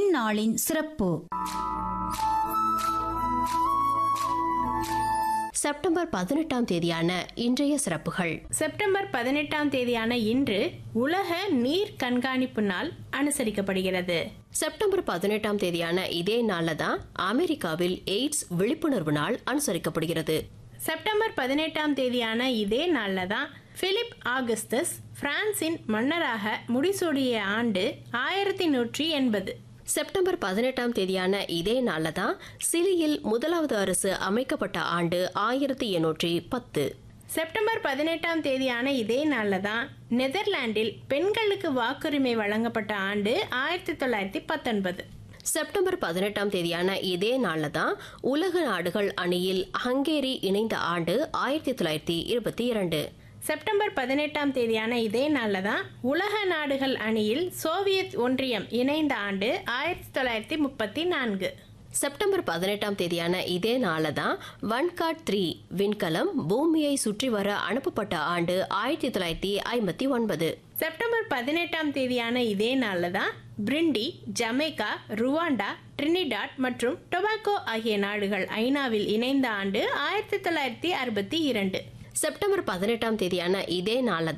இந்நாளின் சிறப்பு செப்டம்பர் பதினெட்டாம் தேதியான இன்றைய சிறப்புகள் செப்டம்பர் பதினெட்டாம் தேதியான இன்று உலக நீர் கண்காணிப்பு நாள் அனுசரிக்கப்படுகிறது செப்டம்பர் பதினெட்டாம் தேதியான இதே நாள்ல தான் அமெரிக்காவில் எய்ட்ஸ் விழிப்புணர்வு நாள் அனுசரிக்கப்படுகிறது செப்டம்பர் பதினெட்டாம் தேதியான இதே நாளில் தான் பிலிப் ஆகஸ்டஸ் பிரான்சின் மன்னராக முடிசூடிய ஆண்டு ஆயிரத்தி நூற்றி எண்பது செப்டம்பர் பதினெட்டாம் தேதியான இதே நாள்ல தான் சிலியில் முதலாவது அரசு அமைக்கப்பட்ட ஆண்டு ஆயிரத்தி எண்ணூற்றி பத்து செப்டம்பர் பதினெட்டாம் தேதியான இதே நாளில் தான் நெதர்லாண்டில் பெண்களுக்கு வாக்குரிமை வழங்கப்பட்ட ஆண்டு ஆயிரத்தி தொள்ளாயிரத்தி பத்தொன்பது செப்டம்பர் பதினெட்டாம் தேதியான இதே நாள்ல தான் உலக நாடுகள் அணியில் ஹங்கேரி இணைந்த ஆண்டு ஆயிரத்தி தொள்ளாயிரத்தி இருபத்தி இரண்டு செப்டம்பர் பதினெட்டாம் தேதியான இதே நாளில் தான் உலக நாடுகள் அணியில் சோவியத் ஒன்றியம் இணைந்த ஆண்டு ஆயிரத்தி தொள்ளாயிரத்தி முப்பத்தி நான்கு செப்டம்பர் பதினெட்டாம் தேதியான இதே நாளில் தான் வன்காட் த்ரீ விண்கலம் பூமியை சுற்றி வர அனுப்பப்பட்ட ஆண்டு ஆயிரத்தி தொள்ளாயிரத்தி ஐம்பத்தி ஒன்பது செப்டம்பர் பதினெட்டாம் தேதியான இதே நாளில் தான் பிரிண்டி ஜமைக்கா ருவாண்டா ட்ரினிடாட் மற்றும் டொபாக்கோ ஆகிய நாடுகள் ஐநாவில் இணைந்த ஆண்டு ஆயிரத்தி தொள்ளாயிரத்தி அறுபத்தி இரண்டு செப்டம்பர் பதினெட்டாம் தேதியான இதே நாளில்